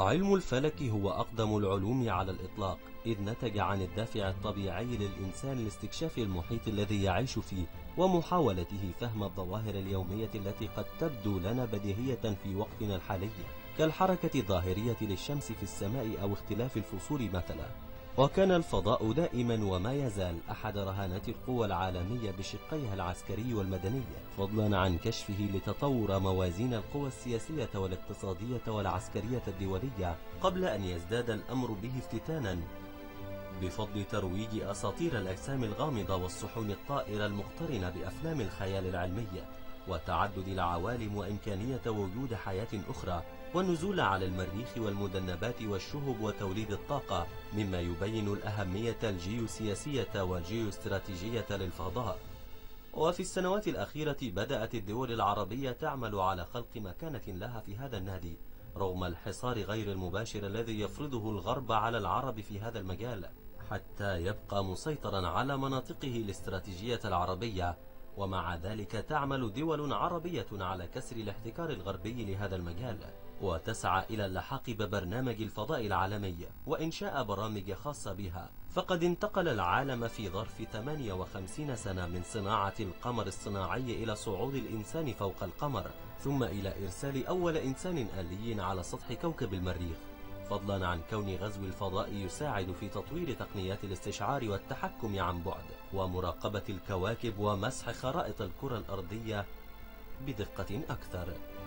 علم الفلك هو أقدم العلوم على الإطلاق إذ نتج عن الدافع الطبيعي للإنسان لاستكشاف المحيط الذي يعيش فيه ومحاولته فهم الظواهر اليومية التي قد تبدو لنا بديهية في وقتنا الحالي كالحركة الظاهرية للشمس في السماء أو اختلاف الفصول مثلا وكان الفضاء دائما وما يزال أحد رهانات القوى العالمية بشقيها العسكري والمدني فضلا عن كشفه لتطور موازين القوى السياسية والاقتصادية والعسكرية الدولية قبل أن يزداد الأمر به افتتانا بفضل ترويج أساطير الأجسام الغامضة والصحون الطائرة المقترنة بأفلام الخيال العلمي وتعدد العوالم وإمكانية وجود حياة أخرى والنزول على المريخ والمدنبات والشهب وتوليد الطاقة مما يبين الأهمية الجيوسياسية والجيوستراتيجية للفضاء وفي السنوات الأخيرة بدأت الدول العربية تعمل على خلق مكانة لها في هذا النادي رغم الحصار غير المباشر الذي يفرضه الغرب على العرب في هذا المجال حتى يبقى مسيطرا على مناطقه الاستراتيجية العربية ومع ذلك تعمل دول عربية على كسر الاحتكار الغربي لهذا المجال وتسعى إلى اللحاق ببرنامج الفضاء العالمي وإنشاء برامج خاصة بها فقد انتقل العالم في ظرف 58 سنة من صناعة القمر الصناعي إلى صعود الإنسان فوق القمر ثم إلى إرسال أول إنسان آلي على سطح كوكب المريخ فضلا عن كون غزو الفضاء يساعد في تطوير تقنيات الاستشعار والتحكم عن بعد ومراقبة الكواكب ومسح خرائط الكرة الأرضية بدقة أكثر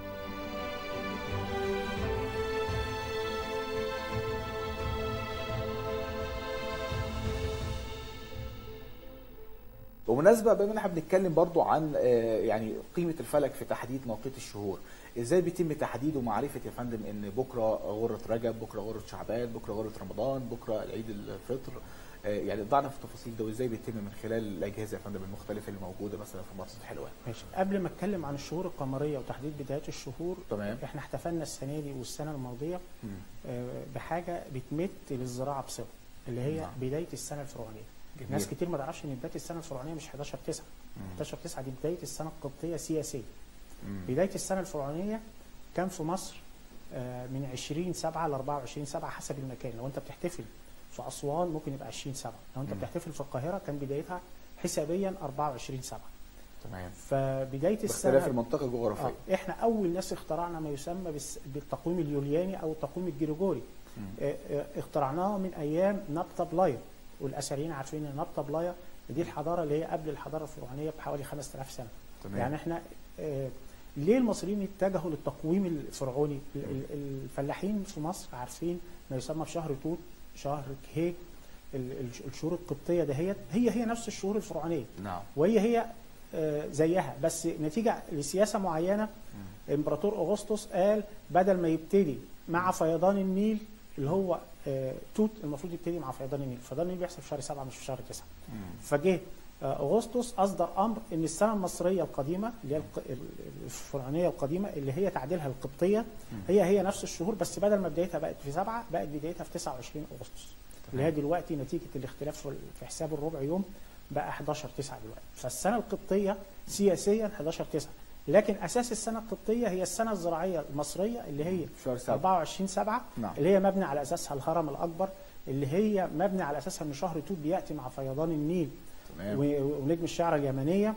ومناسبة بما ان احنا بنتكلم برضو عن آه، يعني قيمة الفلك في تحديد مواقيت الشهور ازاي بيتم تحديد ومعرفة يا فندم ان بكرة غرة رجب بكرة غرة شعبان بكرة غرة رمضان بكرة عيد الفطر آه، يعني ضعنا في التفاصيل ده وازاي بيتم من خلال الاجهزة يا فندم المختلفة اللي موجودة مثلا في محافظة حلوان ماشي قبل ما اتكلم عن الشهور القمريه وتحديد بدايات الشهور تمام احنا احتفلنا السنه دي والسنه الماضيه مم. آه، بحاجه بتمت للزراعه بصفه اللي هي نعم. بدايه السنه الفرعونيه جميل. ناس كتير ما تعرفش ان بدايه السنه الفرعونيه مش 11 9 مم. 11 9 دي بدايه السنه القبطيه سياسيه مم. بدايه السنه الفرعونيه كان في مصر آه، من 20 7 ل 24 7 حسب المكان لو انت بتحتفل في اسوان ممكن يبقى 20 7 لو انت مم. بتحتفل في القاهره كان بدايتها حسابيا 24 7 تمام فبدايه باختلاف السنه المنطقة الجغرافية آه، احنا اول ناس اخترعنا ما يسمى بالس- بالتقويم اليولياني او التقويم الجريجوري مم. آه، آه، اخترعناه من ايام نبطة بلايا والاثريين عارفين ان نبطة بلايا دي الحضاره اللي هي قبل الحضاره الفرعونيه بحوالي 5000 سنه تمام يعني احنا آه، ليه المصريين اتجهوا للتقويم الفرعوني ال- ال- الفلاحين في مصر عارفين ما يسمى بشهر توت شهر كهيج ال- ال- الشهور القبطيه دهيت هي هي نفس الشهور الفرعونيه نعم وهي هي آه، زيها بس نتيجه لسياسه معينه امبراطور اغسطس قال بدل ما يبتدي مع فيضان النيل اللي هو آه، توت المفروض يبتدي مع فيضان النيل فيضان النيل بيحصل في شهر سبعة مش في شهر تسعة مم. فجه آه، اغسطس اصدر امر ان السنه المصريه القديمه اللي هي الق- ال- الفرعونيه القديمه اللي هي تعديلها القبطيه هي هي نفس الشهور بس بدل ما بدايتها بقت في سبعه بقت بدايتها في 29 اغسطس اللي هي دلوقتي نتيجه الاختلاف في- في حساب الربع يوم بقى 11 9 دلوقتي فالسنه القبطيه سياسيا 11 9 لكن اساس السنه القبطيه هي السنه الزراعيه المصريه اللي هي شهر سبعة 24 7 نعم. اللي هي مبني على اساسها الهرم الاكبر اللي هي مبني على اساسها ان شهر توت بياتي مع فيضان النيل تمام و- ونجم الشعر اليمنيه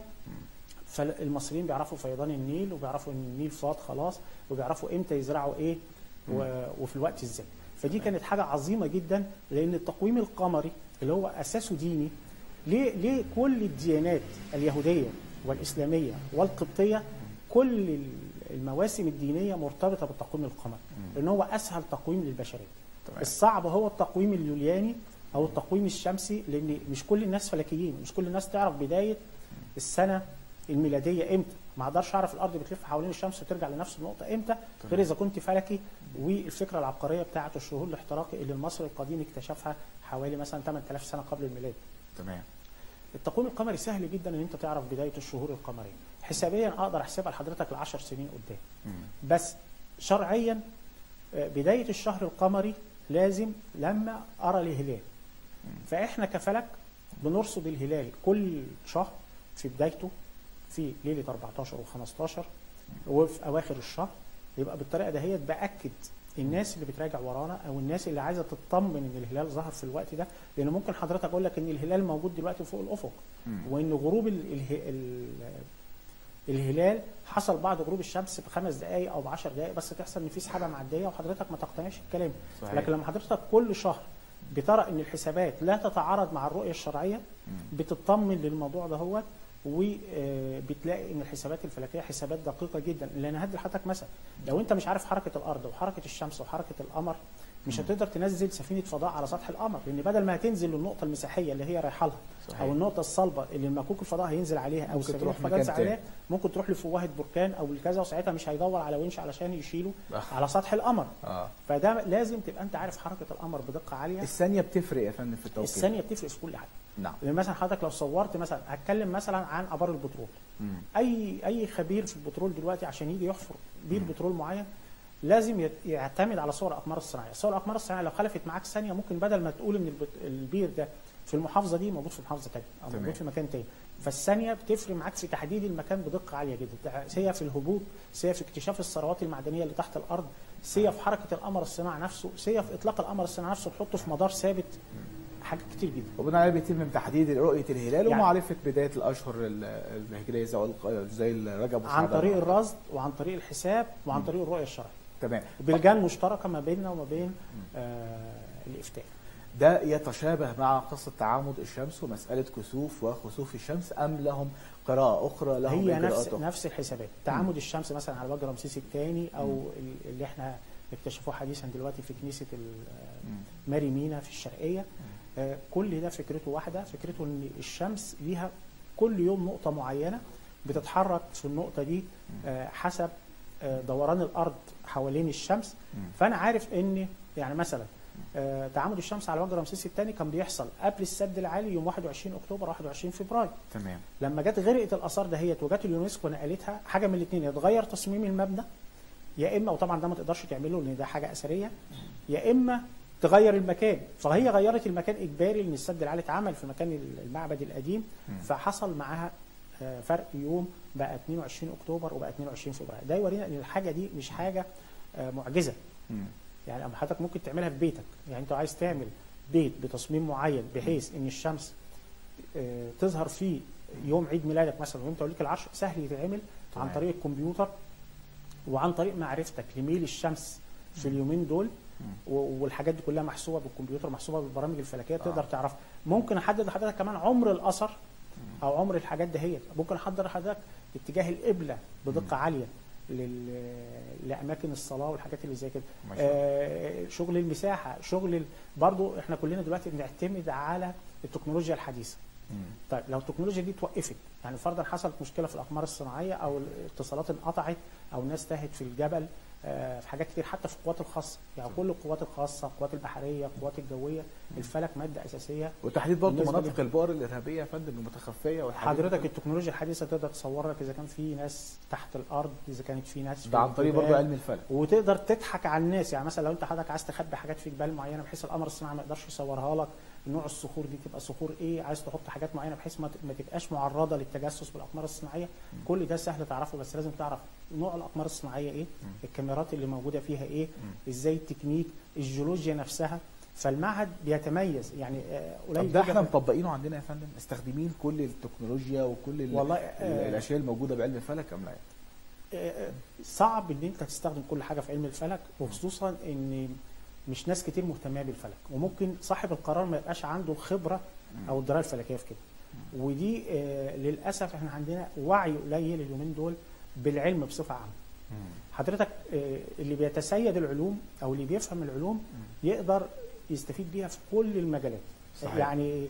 فالمصريين بيعرفوا فيضان النيل وبيعرفوا ان النيل فاض خلاص وبيعرفوا امتى يزرعوا ايه و- وفي الوقت ازاي فدي كانت حاجه عظيمه جدا لان التقويم القمري اللي هو اساسه ديني ليه ليه كل الديانات اليهوديه والاسلاميه والقبطيه كل ال- المواسم الدينيه مرتبطه بالتقويم القمري لان هو اسهل تقويم للبشريه تمام. الصعب هو التقويم اليولياني او التقويم الشمسي لان مش كل الناس فلكيين مش كل الناس تعرف بدايه السنه الميلاديه امتى ما اقدرش اعرف الارض بتلف حوالين الشمس وترجع لنفس النقطه امتى غير اذا كنت فلكي والفكره العبقريه بتاعه الشهور الاحتراقي اللي المصري القديم اكتشفها حوالي مثلا 8000 سنه قبل الميلاد تمام التقويم القمري سهل جدا ان انت تعرف بدايه الشهور القمريه حسابيا اقدر احسبها لحضرتك ل 10 سنين قدام مم. بس شرعيا آه، بدايه الشهر القمري لازم لما ارى الهلال فاحنا كفلك بنرصد الهلال كل شهر في بدايته في ليله 14 و15 وفي اواخر الشهر يبقى بالطريقه دهيت باكد الناس اللي بتراجع ورانا او الناس اللي عايزه تطمن ان الهلال ظهر في الوقت ده لان ممكن حضرتك اقول لك ان الهلال موجود دلوقتي فوق الافق مم. وان غروب ال ال ال الهلال حصل بعد غروب الشمس بخمس دقائق او بعشر دقائق بس تحصل ان في سحابه معديه وحضرتك ما تقتنعش الكلام صحيح. لكن لما حضرتك كل شهر بترى ان الحسابات لا تتعارض مع الرؤيه الشرعيه بتطمن للموضوع ده هو وبتلاقي ان الحسابات الفلكيه حسابات دقيقه جدا لان هدي لحضرتك مثلا لو انت مش عارف حركه الارض وحركه الشمس وحركه القمر مش هتقدر تنزل سفينه فضاء على سطح القمر لان بدل ما هتنزل للنقطه المساحيه اللي هي رايحه لها صحيح. او النقطه الصلبه اللي المكوك الفضاء هينزل عليها او ممكن السفينه تروح الفضاء مكان تنزل عليها تاني. ممكن تروح لفوهه بركان او لكذا وساعتها مش هيدور على ونش علشان يشيله آه. على سطح القمر اه فده لازم تبقى انت عارف حركه القمر بدقه عاليه الثانيه بتفرق يا فندم في التوقيت الثانيه بتفرق في كل حاجه نعم لان مثلا حضرتك لو صورت مثلا هتكلم مثلا عن ابار البترول مم. اي اي خبير في البترول دلوقتي عشان يجي يحفر بير بترول معين لازم يت- يعتمد على صور الاقمار الصناعيه، صور الاقمار الصناعيه لو خلفت معاك ثانيه ممكن بدل ما تقول ان البت- البير ده في المحافظه دي موجود في محافظه ثانيه او تمام. موجود في مكان تاني، فالثانيه بتفرق معاك في تحديد المكان بدقه عاليه جدا، سواء في الهبوط، سواء في اكتشاف الثروات المعدنيه اللي تحت الارض، سواء في حركه القمر الصناعي نفسه، سواء في اطلاق القمر الصناعي نفسه تحطه في مدار ثابت حاجات كتير جدا. وبناء عليه بيتم تحديد رؤيه الهلال يعني- ومعرفه بدايه الاشهر ال- الهجريه زي الق- زي رجب عن وشعبان. طريق الرصد وعن طريق الحساب وعن طريق الرؤيه الشرعيه. تمام بلجان مشتركه ما بيننا وما بين آه الافتاء ده يتشابه مع قصه تعامد الشمس ومساله كسوف وخسوف الشمس ام لهم قراءه اخرى لهم هي اجراءات نفس أخرى؟ نفس الحسابات تعامد الشمس مثلا على وجه رمسيس الثاني او ال- اللي احنا اكتشفوه حديثا دلوقتي في كنيسه ال- مم. ماري مينا في الشرقيه آه كل ده فكرته واحده فكرته ان الشمس ليها كل يوم نقطه معينه بتتحرك في النقطه دي آه حسب آه دوران الارض حوالين الشمس مم. فانا عارف ان يعني مثلا آه، تعامد الشمس على وجه رمسيس الثاني كان بيحصل قبل السد العالي يوم 21 اكتوبر 21 فبراير تمام لما جت غرقت الاثار دهيت وجت اليونسكو نقلتها حاجه من الاثنين يتغير تصميم المبنى يا اما وطبعا ده ما تقدرش تعمله لان ده حاجه اثريه يا اما تغير المكان فهي غيرت المكان اجباري لان السد العالي اتعمل في مكان المعبد القديم فحصل معاها آه، فرق يوم بقى 22 اكتوبر وبقى 22 فبراير ده يورينا ان الحاجه دي مش حاجه آه، معجزه مم. يعني أما حضرتك ممكن تعملها في بيتك يعني انت عايز تعمل بيت بتصميم معين بحيث ان الشمس آه، تظهر فيه يوم عيد ميلادك مثلا ويوم توليك العرش سهل يتعمل عن تمام. طريق الكمبيوتر وعن طريق معرفتك لميل الشمس في اليومين دول و- والحاجات دي كلها محسوبه بالكمبيوتر محسوبه بالبرامج الفلكيه تقدر تعرفها ممكن احدد لحضرتك كمان عمر الاثر او عمر الحاجات دهيت ممكن احضر لحضرتك اتجاه القبله بدقه عاليه لل... لاماكن الصلاه والحاجات اللي زي كده ما شاء الله. آه شغل المساحه شغل ال... برضو احنا كلنا دلوقتي بنعتمد على التكنولوجيا الحديثه مم. طيب لو التكنولوجيا دي توقفت يعني فرضا حصلت مشكله في الاقمار الصناعيه او الاتصالات انقطعت او ناس تاهت في الجبل آه، في حاجات كتير حتى في القوات الخاصه يعني كل القوات الخاصه القوات البحريه القوات الجويه الفلك ماده اساسيه وتحديد برضه بالنسبة مناطق لي- البؤر الارهابيه يا فندم المتخفيه والحاجات دي حضرتك كلها. التكنولوجيا الحديثه تقدر تصور لك اذا كان في ناس تحت الارض اذا كانت في ناس في ده عن طريق برضه الجبال. علم الفلك وتقدر تضحك على الناس يعني مثلا لو انت حضرتك عايز تخبي حاجات في جبال معينه بحيث القمر الصناعي ما يقدرش يصورها لك نوع الصخور دي تبقى صخور ايه عايز تحط حاجات معينه بحيث ما ت- ما تبقاش معرضه للتجسس بالاقمار الصناعيه كل ده سهل تعرفه بس لازم تعرف نوع الاقمار الصناعيه ايه الكاميرات اللي موجوده فيها ايه ازاي التكنيك الجيولوجيا نفسها فالمعهد بيتميز يعني آه، قليل طب ده جداً احنا مطبقينه عندنا يا فندم مستخدمين كل التكنولوجيا وكل ال- والله، ال- آه، الاشياء الموجوده بعلم الفلك ام لا آه، صعب ان انت تستخدم كل حاجه في علم الفلك وخصوصا ان مش ناس كتير مهتمه بالفلك وممكن صاحب القرار ما يبقاش عنده الخبره او الدرايه الفلكيه في كده ودي آه، للاسف احنا عندنا وعي قليل اليومين دول بالعلم بصفه عامه حضرتك آه، اللي بيتسيد العلوم او اللي بيفهم العلوم يقدر يستفيد بيها في كل المجالات صحيح. يعني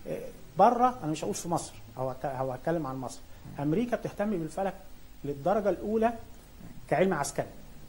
بره انا مش هقول في مصر او هك- أو هتكلم عن مصر امريكا بتهتم بالفلك للدرجه الاولى كعلم عسكري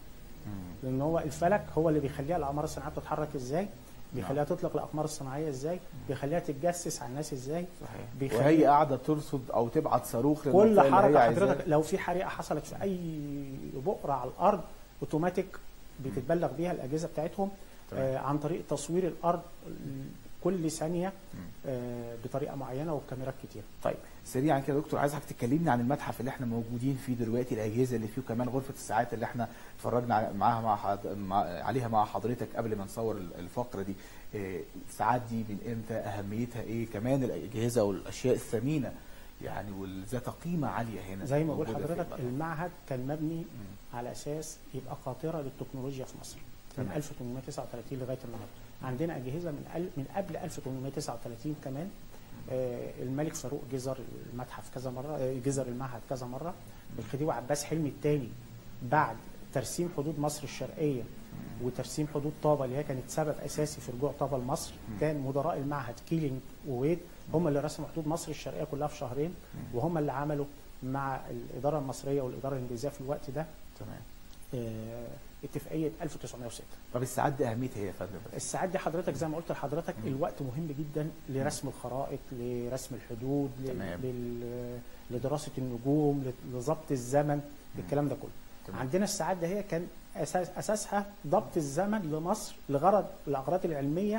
لان هو الفلك هو اللي بيخليها الاقمار الصناعيه بتتحرك ازاي بيخليها تطلق الاقمار الصناعيه ازاي بيخليها تتجسس على الناس ازاي صحيح بيخلي- وهي قاعده ترصد او تبعت صاروخ كل للمنطقة اللي هي حركه عايزاها. حضرتك لو في حريقه حصلت في اي بؤره على الارض اوتوماتيك بتتبلغ بيها الاجهزه بتاعتهم تمام. آه عن طريق تصوير الارض ال- كل ثانيه آه، بطريقه معينه وبكاميرات كتير طيب سريعا كده يا دكتور عايز حضرتك تكلمني عن المتحف اللي احنا موجودين فيه دلوقتي الاجهزه اللي فيه وكمان غرفه الساعات اللي احنا اتفرجنا ع- معاها مع, حض... مع عليها مع حضرتك قبل ما نصور ال- الفقره دي إيه الساعات دي من امتى اهميتها ايه كمان الاجهزه والاشياء الثمينه يعني وذات قيمه عاليه هنا زي ما بقول موجودة في حضرتك المتحف. المعهد كان مبني على اساس يبقى قاطره للتكنولوجيا في مصر من تمام. 1839 لغايه النهارده عندنا اجهزه من ال- من قبل 1839 كمان آه، الملك فاروق جزر المتحف كذا مره آه، جزر المعهد كذا مره الخديوي عباس حلمي الثاني بعد ترسيم حدود مصر الشرقيه وترسيم حدود طابا اللي هي كانت سبب اساسي في رجوع طابا لمصر كان مدراء المعهد كيلينج وويد هم اللي رسموا حدود مصر الشرقيه كلها في شهرين وهم اللي عملوا مع الاداره المصريه والاداره الانجليزيه في الوقت ده تمام آه، اتفاقيه 1906 طب الساعات دي اهميتها ايه يا فندم الساعات دي حضرتك زي ما قلت لحضرتك الوقت مهم جدا لرسم الخرائط لرسم الحدود ل- تمام. لل- لدراسه النجوم ل- لضبط الزمن الكلام ده كله تمام. عندنا الساعات ده هي كان أساس اساسها ضبط الزمن لمصر لغرض الاغراض العلميه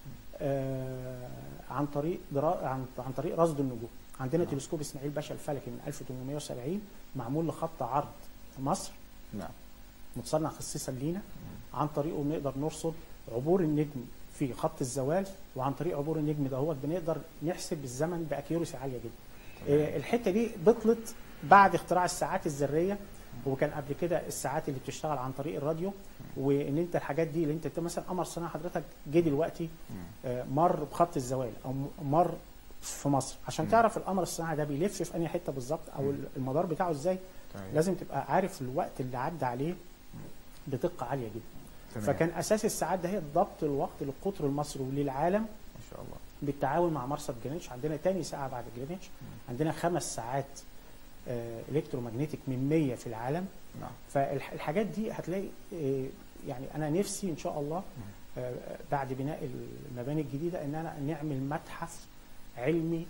آه، عن طريق درا... عن... عن طريق رصد النجوم عندنا تلسكوب اسماعيل باشا الفلكي من 1870 معمول لخط عرض مصر نعم متصنع خصيصا لينا عن طريقه بنقدر نرصد عبور النجم في خط الزوال وعن طريق عبور النجم ده هو بنقدر نحسب الزمن باكيورسي عاليه جدا آه، الحته دي بطلت بعد اختراع الساعات الذريه وكان قبل كده الساعات اللي بتشتغل عن طريق الراديو وان انت الحاجات دي اللي انت انت مثلا قمر صناعي حضرتك جه دلوقتي آه، مر بخط الزوال او م- مر في مصر عشان تعرف القمر الصناعي ده بيلف في انهي حته بالظبط او المدار بتاعه ازاي تمام. لازم تبقى عارف الوقت اللي عدى عليه بدقه عاليه جدا تمام. فكان اساس الساعات ده هي ضبط الوقت للقطر المصري وللعالم ما شاء الله بالتعاون مع مرصد جرينتش عندنا تاني ساعه بعد جرينتش عندنا خمس ساعات آه، الكترومagnetic من 100 في العالم نعم فالحاجات دي هتلاقي آه، يعني انا نفسي ان شاء الله آه، بعد بناء المباني الجديده ان انا نعمل متحف علمي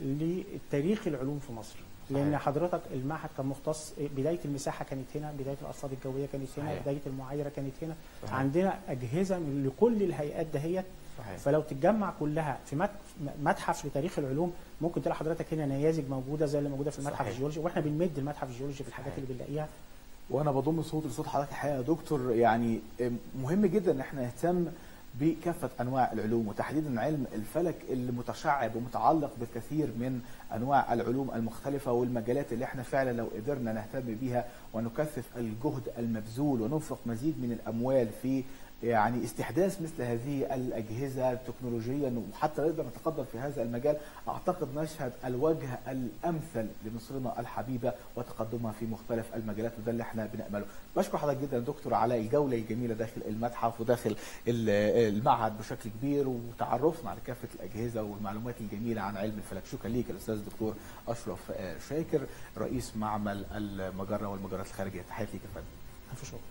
لتاريخ العلوم في مصر لان صحيح. حضرتك المعهد كان مختص بدايه المساحه كانت هنا بدايه الارصاد الجويه كانت هنا صحيح. بدايه المعايره كانت هنا صحيح. عندنا اجهزه من لكل الهيئات دهيت صحيح فلو تتجمع كلها في مت- متحف لتاريخ العلوم ممكن تلاقي حضرتك هنا نيازك موجوده زي اللي موجوده في المتحف صحيح. الجيولوجي واحنا بنمد المتحف الجيولوجي في الحاجات صحيح. اللي بنلاقيها وانا بضم صوت لصوت حضرتك الحقيقه يا دكتور يعني مهم جدا ان احنا نهتم بكافه انواع العلوم وتحديدا علم الفلك اللي متشعب ومتعلق بكثير من انواع العلوم المختلفه والمجالات اللي احنا فعلا لو قدرنا نهتم بيها ونكثف الجهد المبذول وننفق مزيد من الاموال في يعني استحداث مثل هذه الاجهزه تكنولوجيا وحتى نقدر نتقدم في هذا المجال اعتقد نشهد الوجه الامثل لمصرنا الحبيبه وتقدمها في مختلف المجالات وده اللي احنا بنامله. بشكر حضرتك جدا يا دكتور على الجوله الجميله داخل المتحف وداخل ال- المعهد بشكل كبير وتعرفنا على كافه الاجهزه والمعلومات الجميله عن علم الفلك. شكرا ليك الاستاذ الدكتور اشرف آه، شاكر رئيس معمل المجره والمجرات الخارجيه. تحياتي ليك يا فندم. الف شكر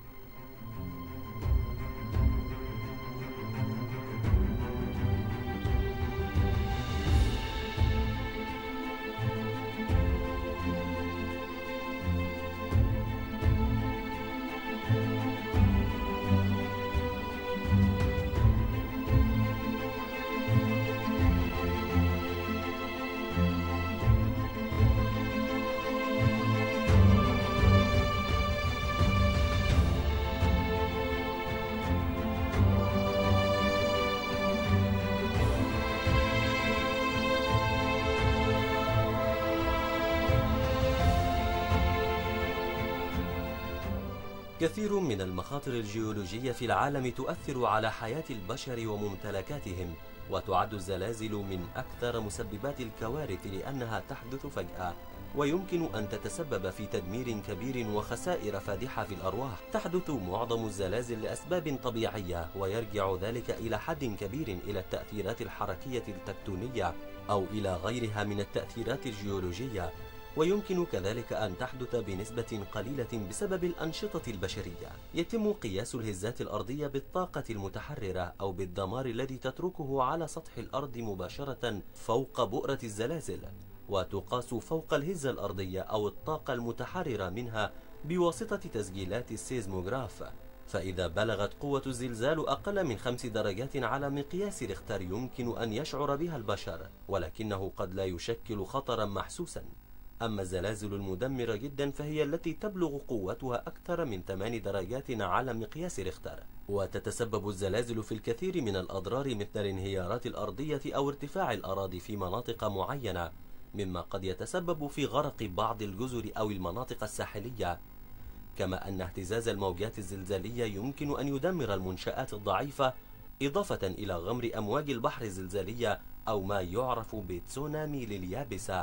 كثير من المخاطر الجيولوجية في العالم تؤثر على حياة البشر وممتلكاتهم وتعد الزلازل من أكثر مسببات الكوارث لأنها تحدث فجأة ويمكن أن تتسبب في تدمير كبير وخسائر فادحة في الأرواح تحدث معظم الزلازل لأسباب طبيعية ويرجع ذلك إلى حد كبير إلى التأثيرات الحركية التكتونية أو إلى غيرها من التأثيرات الجيولوجية ويمكن كذلك أن تحدث بنسبة قليلة بسبب الأنشطة البشرية. يتم قياس الهزات الأرضية بالطاقة المتحررة أو بالدمار الذي تتركه على سطح الأرض مباشرة فوق بؤرة الزلازل، وتقاس فوق الهزة الأرضية أو الطاقة المتحررة منها بواسطة تسجيلات السيزموغراف. فإذا بلغت قوة الزلزال أقل من خمس درجات على مقياس ريختر يمكن أن يشعر بها البشر ولكنه قد لا يشكل خطرا محسوسا أما الزلازل المدمرة جدا فهي التي تبلغ قوتها أكثر من 8 درجات على مقياس ريختر وتتسبب الزلازل في الكثير من الأضرار مثل الانهيارات الأرضية أو ارتفاع الأراضي في مناطق معينة مما قد يتسبب في غرق بعض الجزر أو المناطق الساحلية كما أن اهتزاز الموجات الزلزالية يمكن أن يدمر المنشآت الضعيفة إضافة إلى غمر أمواج البحر الزلزالية أو ما يعرف بتسونامي لليابسة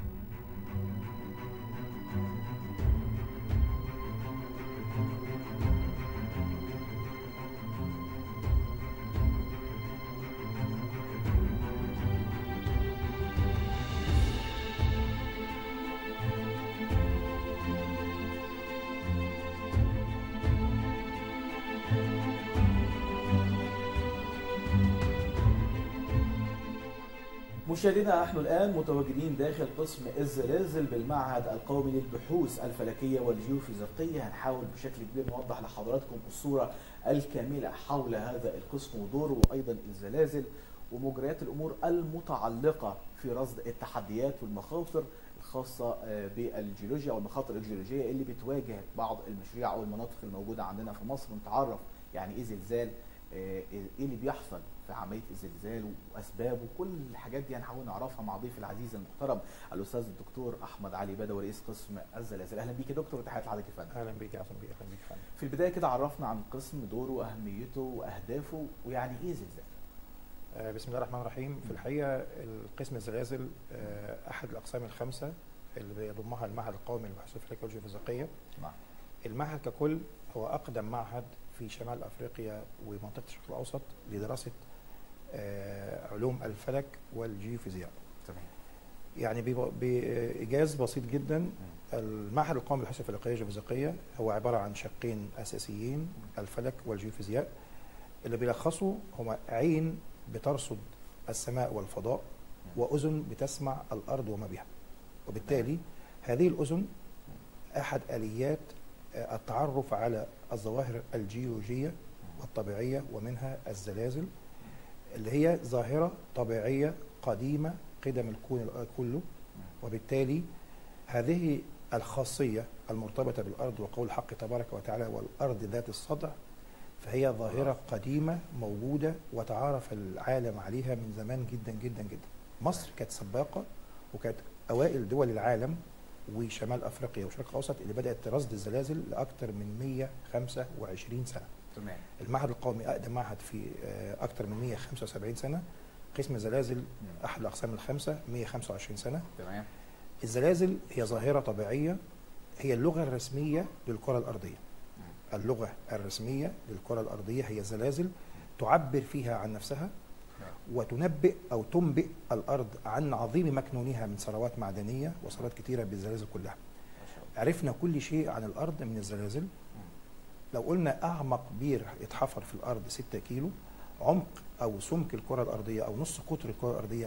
مشاهدينا نحن الآن متواجدين داخل قسم الزلازل بالمعهد القومي للبحوث الفلكية والجيوفيزيقية هنحاول بشكل كبير نوضح لحضراتكم الصورة الكاملة حول هذا القسم ودوره وأيضا الزلازل ومجريات الأمور المتعلقة في رصد التحديات والمخاطر الخاصة آه، بالجيولوجيا والمخاطر الجيولوجية اللي بتواجه بعض المشاريع أو المناطق الموجودة عندنا في مصر ونتعرف يعني إيه زلزال آه، ايه اللي بيحصل في عمليه الزلزال واسبابه كل الحاجات دي هنحاول نعرفها مع ضيفي العزيز المحترم الاستاذ الدكتور احمد علي بدوي رئيس قسم الزلازل اهلا بيك يا دكتور وتحياتي لحضرتك يا فندم اهلا بيك يا اهلا بيك اهلا بيك يا فندم. في البدايه كده عرفنا عن القسم دوره واهميته واهدافه ويعني ايه زلزال آه، بسم الله الرحمن الرحيم في الحقيقه القسم الزلازل آه، احد الاقسام الخمسه اللي بيضمها المعهد القومي للبحوث الفلكيه والجيوفيزيقيه نعم المعهد ككل هو اقدم معهد في شمال افريقيا ومنطقه الشرق الاوسط لدراسه آه، علوم الفلك والجيوفيزياء تمام يعني بيب- بايجاز بسيط جدا المعهد القومي للبحوث الفلكيه والجيوفيزيقيه هو عباره عن شقين اساسيين الفلك والجيوفيزياء اللي بيلخصوا هما عين بترصد السماء والفضاء واذن بتسمع الارض وما بها وبالتالي هذه الاذن احد اليات آه، التعرف على الظواهر الجيولوجيه والطبيعيه ومنها الزلازل اللي هي ظاهره طبيعيه قديمه قدم الكون كله وبالتالي هذه الخاصيه المرتبطه بالارض وقول الحق تبارك وتعالى والارض ذات الصدع فهي ظاهره قديمه موجوده وتعارف العالم عليها من زمان جدا جدا جدا مصر كانت سباقه وكانت اوائل دول العالم وشمال افريقيا والشرق الاوسط اللي بدات رصد الزلازل لاكثر من 125 سنه تمام المعهد القومي اقدم معهد في آه، اكثر من 175 سنه قسم الزلازل احد الاقسام الخمسه 125 سنه تمام الزلازل هي ظاهره طبيعيه هي اللغه الرسميه للكره الارضيه اللغه الرسميه للكره الارضيه هي الزلازل تعبر فيها عن نفسها وتنبئ او تنبئ الارض عن عظيم مكنونها من ثروات معدنيه وثروات كثيره بالزلازل كلها ما شاء الله عرفنا كل شيء عن الارض من الزلازل لو قلنا اعمق بير اتحفر في الارض 6 كيلو عمق او سمك الكره الارضيه او نص قطر الكره الارضيه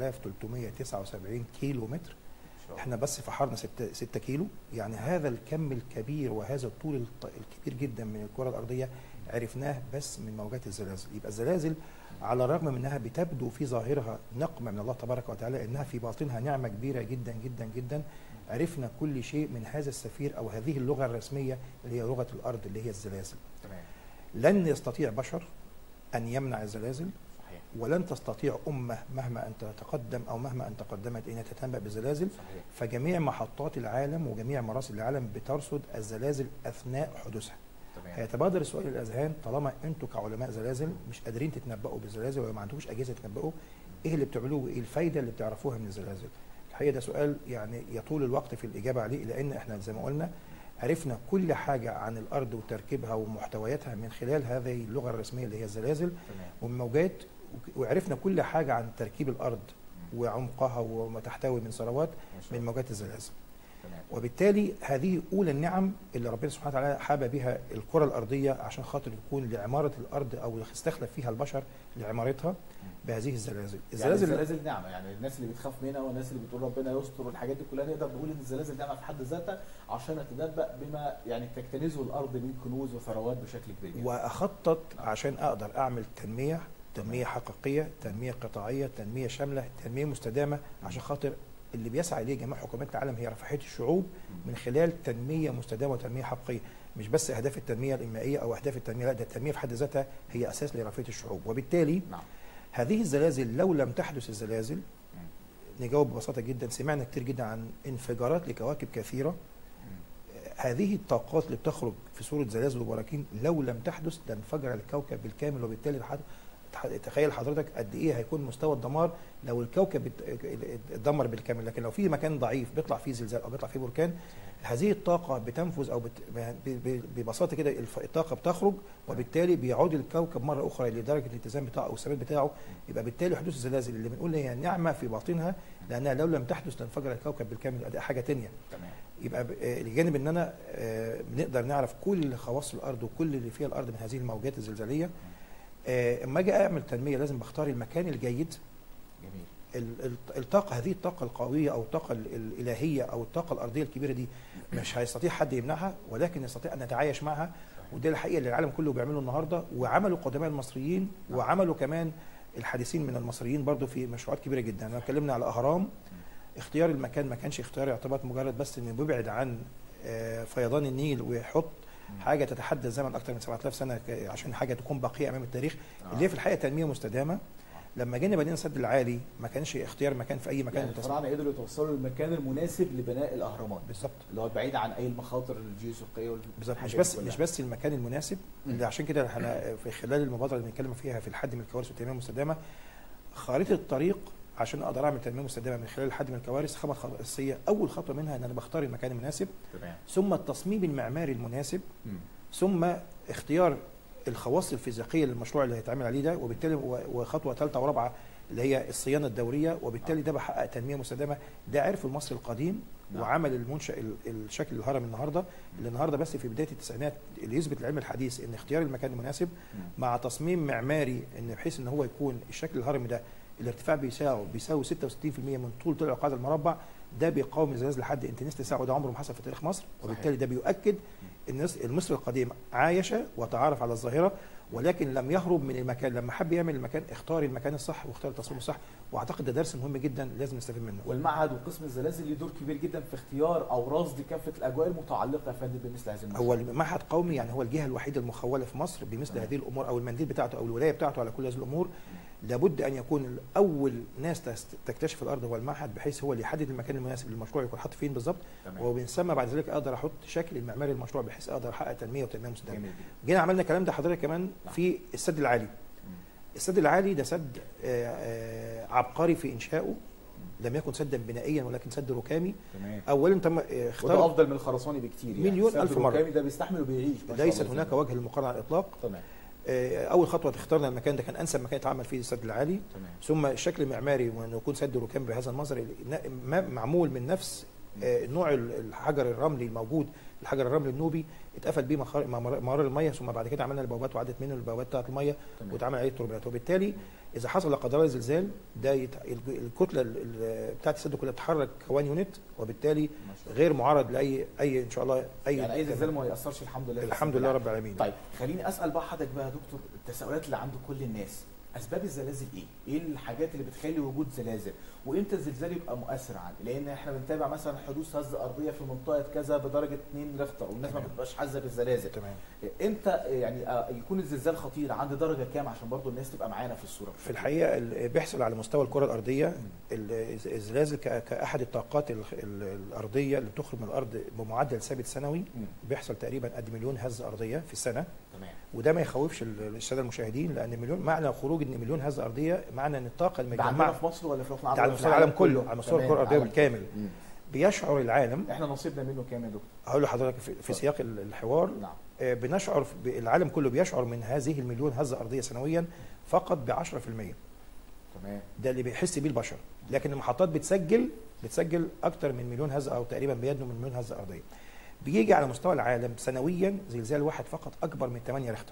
6379 كيلو متر ما شاء الله احنا بس فحرنا 6 6 كيلو يعني هذا الكم الكبير وهذا الطول الط- الكبير جدا من الكره الارضيه عرفناه بس من موجات الزلازل يبقى الزلازل على الرغم من انها بتبدو في ظاهرها نقمه من الله تبارك وتعالى انها في باطنها نعمه كبيره جدا جدا جدا عرفنا كل شيء من هذا السفير او هذه اللغه الرسميه اللي هي لغه الارض اللي هي الزلازل تمام لن يستطيع بشر ان يمنع الزلازل صحيح ولن تستطيع امه مهما ان تتقدم او مهما ان تقدمت انها تتنبأ بالزلازل صحيح فجميع محطات العالم وجميع مراسل العالم بترصد الزلازل اثناء حدوثها تمام هيتبادر السؤال للاذهان طالما انتوا كعلماء زلازل مش قادرين تتنبؤوا بالزلازل ولا ما عندكوش اجهزه تتنبؤوا ايه اللي بتعملوه وايه الفايده اللي بتعرفوها من الزلازل الحقيقه ده سؤال يعني يطول الوقت في الاجابه عليه لان احنا زي ما قلنا عرفنا كل حاجه عن الارض وتركيبها ومحتوياتها من خلال هذه اللغه الرسميه اللي هي الزلازل تمام ومن موجات وعرفنا كل حاجه عن تركيب الارض وعمقها وما تحتوي من ثروات ما شاء من الله موجات الزلازل تمام وبالتالي هذه اولى النعم اللي ربنا سبحانه وتعالى حاب بها الكره الارضيه عشان خاطر تكون لعماره الارض او استخلف فيها البشر لعمارتها بهذه الزلازل يعني الزلازل الزلازل نعمه يعني الناس اللي بتخاف منها والناس اللي بتقول ربنا يستر والحاجات دي كلها نقدر نقول ان الزلازل نعمه في حد ذاتها عشان نتنبأ بما يعني تجتنزه الارض من كنوز وثروات بشكل كبير جدا. واخطط عشان اقدر اعمل تنميه تنميه حقيقيه تنميه قطاعيه تنميه شامله تنميه مستدامه عشان خاطر اللي بيسعى اليه جميع حكومات العالم هي رفاهيه الشعوب من خلال تنميه مستدامه وتنميه حقيقيه مش بس اهداف التنميه الانمائيه او اهداف التنميه لا ده التنميه في حد ذاتها هي اساس لرفاهيه الشعوب وبالتالي نعم هذه الزلازل لو لم تحدث الزلازل نجاوب ببساطه جدا سمعنا كتير جدا عن انفجارات لكواكب كثيره هذه الطاقات اللي بتخرج في صوره زلازل وبراكين لو لم تحدث لانفجر الكوكب بالكامل وبالتالي الحد- تح- تخيل حضرتك قد ايه هيكون مستوى الدمار لو الكوكب ات- اتدمر بالكامل لكن لو في مكان ضعيف بيطلع فيه زلزال او بيطلع فيه بركان هذه الطاقه بتنفذ او بت... ب- ب- ببساطه كده الف- الطاقه بتخرج وبالتالي بيعود الكوكب مره اخرى لدرجه الاتزان بتاعه او الثبات بتاعه يبقى بالتالي حدوث الزلازل اللي بنقول هي نعمه في باطنها لانها لو لم تحدث لانفجر الكوكب بالكامل يبقى دي حاجه تانية تمام يبقى ب- آه، الجانب ان انا آه، بنقدر نعرف كل خواص الارض وكل اللي فيها الارض من هذه الموجات الزلزاليه آه، اما اجي اعمل تنميه لازم بختار المكان الجيد جميل ال- ال- الطاقه هذه الطاقه القويه او الطاقه ال- الالهيه او الطاقه الارضيه الكبيره دي مش هيستطيع حد يمنعها ولكن يستطيع ان نتعايش معها وده الحقيقه اللي العالم كله بيعمله النهارده وعملوا قدماء المصريين وعملوا كمان الحديثين من المصريين برضو في مشروعات كبيره جدا لو اتكلمنا على اهرام اختيار المكان ما كانش اختيار يعتبر مجرد بس انه بيبعد عن آه، فيضان النيل ويحط حاجه تتحدى زمن اكثر من 7000 سنه ك- عشان حاجه تكون باقيه امام التاريخ اللي هي في الحقيقه تنميه مستدامه لما جينا بنينا السد العالي ما كانش اختيار مكان في اي مكان يعني متسع. الفراعنه قدروا يتوصلوا للمكان المناسب لبناء الاهرامات بالظبط اللي هو بعيد عن اي المخاطر الجيوسوقيه بالظبط مش والحاجات بس دي كلها. مش بس المكان المناسب اللي عشان كده احنا في خلال المبادره اللي بنتكلم فيها في الحد من الكوارث والتنميه المستدامه خريطه الطريق عشان اقدر اعمل تنميه مستدامه من خلال الحد من الكوارث خمس خطوات اساسيه اول خطوه منها ان انا بختار المكان المناسب تمام ثم التصميم المعماري المناسب مم. ثم اختيار الخواص الفيزيائيه للمشروع اللي هيتعمل عليه ده وبالتالي و- وخطوه ثالثه ورابعه اللي هي الصيانه الدوريه وبالتالي ده بحقق تنميه مستدامه ده عرف المصري القديم نعم. وعمل المنشا ال- الشكل الهرم النهارده اللي النهارده بس في بدايه التسعينات اللي يثبت العلم الحديث ان اختيار المكان المناسب مم. مع تصميم معماري ان بحيث ان هو يكون الشكل الهرمي ده الارتفاع بيساوي بيساوي 66% من طول طلع القاعده المربع ده بيقاوم الزلازل لحد انتنس تساعه ده عمره ما حصل في تاريخ مصر وبالتالي ده بيؤكد ان المصري القديم عايش وتعارف على الظاهره ولكن لم يهرب من المكان لما حب يعمل المكان اختار المكان الصح واختار التصميم الصح واعتقد ده درس مهم جدا لازم نستفيد منه والمعهد وقسم الزلازل ليه دور كبير جدا في اختيار او رصد كافه الاجواء المتعلقه يا فندم بمثل هذه هو المشروعات. المعهد قومي يعني هو الجهه الوحيده المخوله في مصر بمثل تمام. هذه الامور او المنديل بتاعته او الولايه بتاعته على كل هذه الامور لابد ان يكون اول ناس تست- تكتشف الارض هو المعهد بحيث هو اللي يحدد المكان المناسب للمشروع يكون حاطط فين بالظبط تمام. ومن ثم بعد ذلك اقدر احط شكل المعماري للمشروع بحيث اقدر احقق تنميه وتنميه مستدامه جميل جدا جينا عملنا الكلام ده حضرتك كمان نعم. في السد العالي مم. السد العالي ده سد آه، آه، عبقري في انشائه لم يكن سدا بنائيا ولكن سد ركامي تمام اولا تم آه، وده اختار افضل من الخرساني بكتير يعني مليون السد ألف مرة. الركامي ده بيستحمل وبيعيش ما شاء ليست الله هناك زي ما- وجه للمقارنه على الاطلاق تمام آه، اول خطوه اخترنا المكان ده كان انسب مكان يتعمل فيه السد العالي تمام ثم الشكل المعماري وانه يكون سد ركام بهذا المنظر ن- ما- معمول من نفس آه، نوع ال- الحجر الرملي الموجود الحجر الرملي النوبي اتقفل بيه مخار- ممر ممر الميه ثم بعد كده عملنا البوابات وعدت منه البوابات بتاعت الميه تمام. واتعمل عليه التوربينات وبالتالي اذا حصل لا قدر الله زلزال ده يت... ال- الكتله ال- ال- بتاعت السد كلها تتحرك كوان يونت وبالتالي ما شاء الله. غير معرض لاي اي ان شاء الله اي يعني اي زلزال ما ياثرش الحمد لله في الحمد السد لله العالي. رب العالمين طيب خليني اسال بقى حضرتك بقى يا دكتور التساؤلات اللي عند كل الناس اسباب الزلازل ايه؟ ايه الحاجات اللي بتخلي وجود زلازل؟ وامتى الزلزال يبقى مؤثر عنه؟ لان احنا بنتابع مثلا حدوث هزه ارضيه في منطقه كذا بدرجه 2 ريختر والناس ما تمام. بتبقاش حاسه بالزلازل. تمام امتى يعني آه، يكون الزلزال خطير عند درجه كام عشان برضو الناس تبقى معانا في الصوره؟ في الحقيقه ال- بيحصل على مستوى الكره الارضيه ال- الزلازل ك- كاحد الطاقات ال- ال- الارضيه اللي بتخرج من الارض بمعدل ثابت سنوي مم. بيحصل تقريبا قد مليون هزه ارضيه في السنه تمام وده ما يخوفش ال- الساده المشاهدين لان مليون معنى خروج ان مليون هزه ارضيه معنى ان الطاقه ده عندنا المجمعه في مصر ولا في الوطن ده على في مستوى العالم كله على مستوى تمام، الكره الارضيه العالم بالكامل كله. مم. بيشعر العالم احنا نصيبنا منه كام يا دكتور؟ هقول لحضرتك في, في سياق ال- الحوار نعم آه، بنشعر في- ب- العالم كله بيشعر من هذه المليون هزه ارضيه سنويا فقط ب 10% تمام ده اللي بيحس بيه البشر لكن المحطات بتسجل بتسجل اكتر من مليون هزه او تقريبا بيدنو من مليون هزه ارضيه بيجي على مستوى العالم سنويا زلزال واحد فقط اكبر من 8 ريختر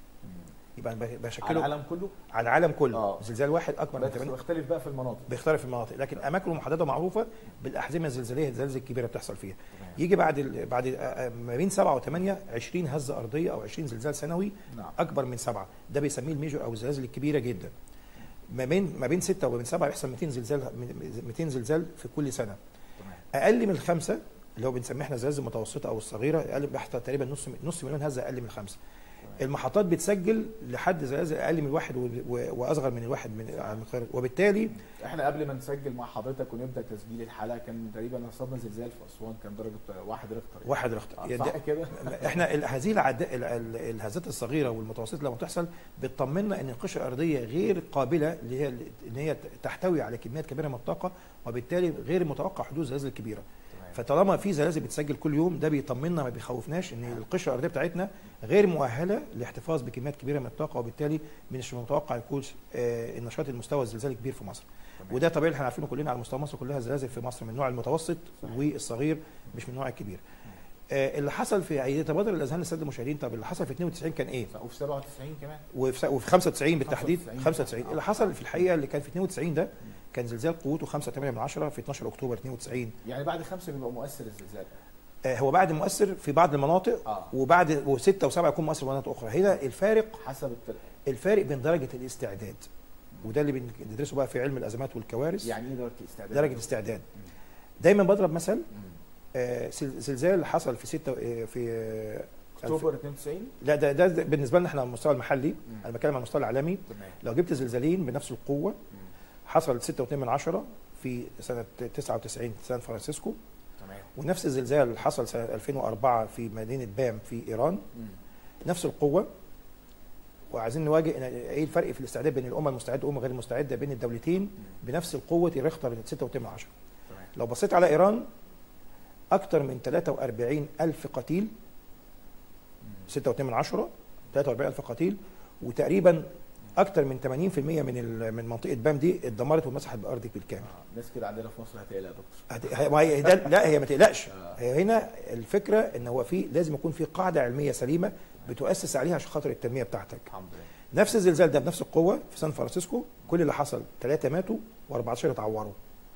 يبقى أنا على بشكله العالم كله على العالم كله آه. زلزال واحد اكبر من بس 8 بيختلف بقى في المناطق بيختلف المناطق لكن اماكنه محدده معروفه بالاحزمه الزلزاليه الزلازل الكبيره بتحصل فيها تمام. يجي بعد ال... بعد آه، آه، ما بين 7 و8 20 هزه ارضيه او 20 زلزال سنوي نعم اكبر من سبعه ده بيسميه الميجور او الزلازل الكبيره جدا ما بين ما بين 6 وما بين 7 يحصل 200 زلزال 200 زلزال في كل سنه تمام اقل من الخمسه اللي هو بنسميها احنا الزلازل المتوسطه او الصغيره اقل بيحصل تقريبا نص نص مليون هزه اقل من الخمسه المحطات بتسجل لحد زلازل اقل من الواحد و- و- واصغر من الواحد من على المقياس. وبالتالي احنا قبل ما نسجل مع حضرتك ونبدا تسجيل الحلقه كان تقريبا اصابنا زلزال في اسوان كان درجه واحد ريختر واحد رخت آه، صح كده احنا ال- هذه العد... ال- ال- الهزات الصغيره والمتوسطه لما تحصل بتطمنا ان القشره الارضيه غير قابله اللي هي ان هي تحتوي على كميات كبيره من الطاقه وبالتالي غير متوقع حدوث زلازل كبيره تمام. فطالما في زلازل بتسجل كل يوم ده بيطمنا ما بيخوفناش ان القشره الارضيه بتاعتنا غير مؤهله للاحتفاظ بكميات كبيره من الطاقه وبالتالي مش المتوقع يكون آه، النشاط المستوى الزلزالي كبير في مصر تمام. وده طبيعي احنا عارفينه كلنا على مستوى مصر كلها زلازل في مصر من النوع المتوسط والصغير مش من النوع الكبير آه، اللي حصل في يتبادر الاذهان للساده المشاهدين طب اللي حصل في 92 كان ايه وفي 97 كمان وفي س- وفي 95 بالتحديد 95. 95 اللي حصل في الحقيقه اللي كان في 92 ده كان زلزال قوته 5.8 من 10 في 12 اكتوبر 92 يعني بعد خمسه بيبقى مؤثر الزلزال آه، هو بعد مؤثر في بعض المناطق اه وبعد وستة وسبعة يكون مؤثر في مناطق اخرى هنا الفارق حسب الفرق الفارق بين درجه الاستعداد وده اللي بندرسه بقى في علم الازمات والكوارث يعني ايه درجه الاستعداد درجه الاستعداد دايما بضرب مثل مم. آه، زل- زلزال حصل في 6 في آه، اكتوبر 92 لا ده ده بالنسبه لنا احنا على المستوى المحلي مم. انا بتكلم على المستوى العالمي تمام لو جبت زلزالين بنفس القوه مم. حصل 6.2 من عشرة في سنه 99 سان فرانسيسكو تمام ونفس الزلزال حصل سنه 2004 في مدينه بام في ايران مم. نفس نفس القوه وعايزين نواجه إن ايه الفرق في الاستعداد بين الامه المستعده والامه غير المستعده بين الدولتين بنفس القوه ريختر 6.2 من عشرة تمام لو بصيت على ايران اكثر من 43 الف قتيل 6.2 من عشرة 43 الف قتيل وتقريبا اكثر من 80% من ال- من منطقه بام دي اتدمرت واتمسحت بارض بالكامل آه. ناس كده عندنا في مصر هتقلق يا دكتور هت- هي- ما هي ده لا هي ما تقلقش آه. هي هنا الفكره ان هو في لازم يكون في قاعده علميه سليمه بتؤسس عليها عشان خاطر التنميه بتاعتك الحمد لله نفس الزلزال ده بنفس القوه في سان فرانسيسكو كل اللي حصل ثلاثه ماتوا و14 اتعوروا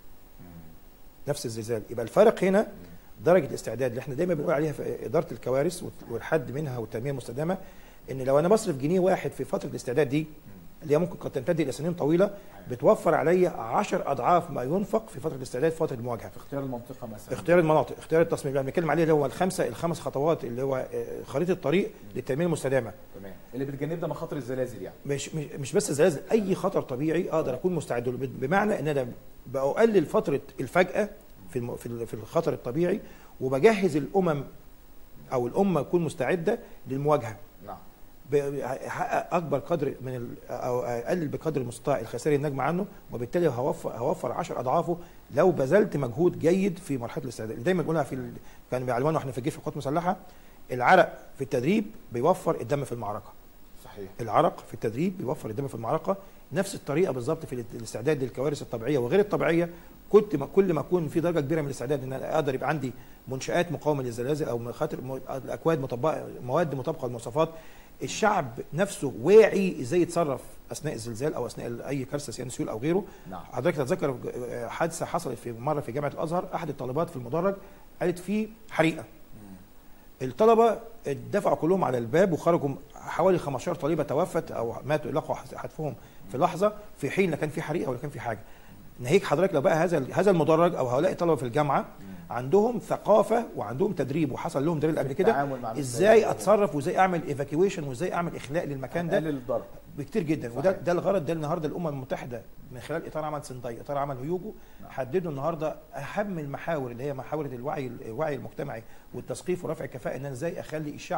نفس الزلزال يبقى الفرق هنا درجه الاستعداد اللي احنا دايما بنقول عليها في اداره الكوارث والحد منها والتنميه المستدامه ان لو انا بصرف جنيه واحد في فتره الاستعداد دي اللي هي ممكن قد تمتد الى سنين طويله بتوفر عليا 10 اضعاف ما ينفق في فتره الاستعداد في فتره المواجهه في اختيار المنطقه مثلا اختيار المناطق اختيار التصميم اللي بنتكلم عليه اللي هو الخمسه الخمس خطوات اللي هو آه، خريطه الطريق للتنميه المستدامه تمام اللي بتجنبنا مخاطر الزلازل يعني مش مش مش بس زلازل اي خطر طبيعي اقدر اكون مستعد له بمعنى ان انا بقلل فتره الفجاه في الم- في ال- في الخطر الطبيعي وبجهز الامم او الامه تكون مستعده للمواجهه نعم بحقق اكبر قدر من ال- او اقلل بقدر المستطاع الخسائر الناجمه عنه وبالتالي هوفر هوفر 10 اضعافه لو بذلت مجهود جيد في مرحله الاستعداد اللي دايما بنقولها في ال... كانوا بيعلمونا واحنا في الجيش في القوات المسلحه العرق في التدريب بيوفر الدم في المعركه صحيح العرق في التدريب بيوفر الدم في المعركه نفس الطريقه بالظبط في الاستعداد للكوارث الطبيعيه وغير الطبيعيه كنت ما كل ما اكون في درجه كبيره من الاستعداد ان انا اقدر يبقى عندي منشات مقاومه للزلازل او خاطر م- الاكواد مطبقه مواد مطابقه للمواصفات الشعب نفسه واعي ازاي يتصرف اثناء الزلزال او اثناء اي كارثه سيان سيول او غيره نعم حضرتك تتذكر حادثه حصلت في مره في جامعه الازهر احد الطالبات في المدرج قالت في حريقه الطلبه اتدفعوا كلهم على الباب وخرجوا حوالي 15 طالبه توفت او ماتوا لقوا حتفهم في لحظه في حين لا كان في حريقه ولا كان في حاجه ناهيك حضرتك لو بقى هذا هذا المدرج او هؤلاء الطلبه في الجامعه عندهم ثقافه وعندهم تدريب وحصل لهم دريل قبل كده التعامل مع ازاي المسائل. اتصرف وازاي اعمل ايفاكيويشن وازاي اعمل اخلاء للمكان ده قلل الضرر بكتير جدا صحيح. وده ده الغرض ده النهارده الامم المتحده من خلال اطار عمل سنداي اطار عمل هيوجو نعم. حددوا النهارده اهم المحاور اللي هي محاور الوعي الوعي المجتمعي والتثقيف ورفع الكفاءه ان انا ازاي اخلي الشعب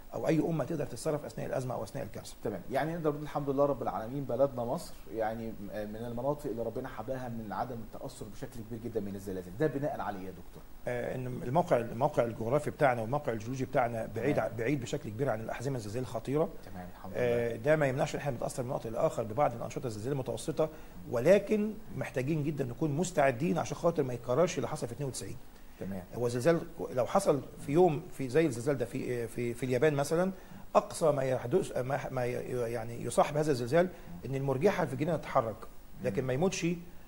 او اي امه تقدر تتصرف اثناء الازمه او اثناء الكارثه تمام يعني نقدر نقول الحمد لله رب العالمين بلدنا مصر يعني من المناطق اللي ربنا حباها من عدم التاثر بشكل كبير جدا من الزلازل ده بناء على ايه يا دكتور آه، ان الموقع الموقع الجغرافي بتاعنا والموقع الجيولوجي بتاعنا بعيد تمام. بعيد بشكل كبير عن الاحزمه الزلزاليه الخطيره تمام الحمد لله آه، ده ما يمنعش ان احنا نتاثر من وقت لاخر ببعض الانشطه الزلزاليه المتوسطه ولكن محتاجين جدا نكون مستعدين عشان خاطر ما يتكررش اللي حصل في 92 تمام هو زلزال لو حصل في يوم في زي الزلزال ده في في في اليابان مثلا اقصى ما يحدث ما, ما يعني يصاحب هذا الزلزال ان المرجحه في الجنينه تتحرك لكن ما يموتش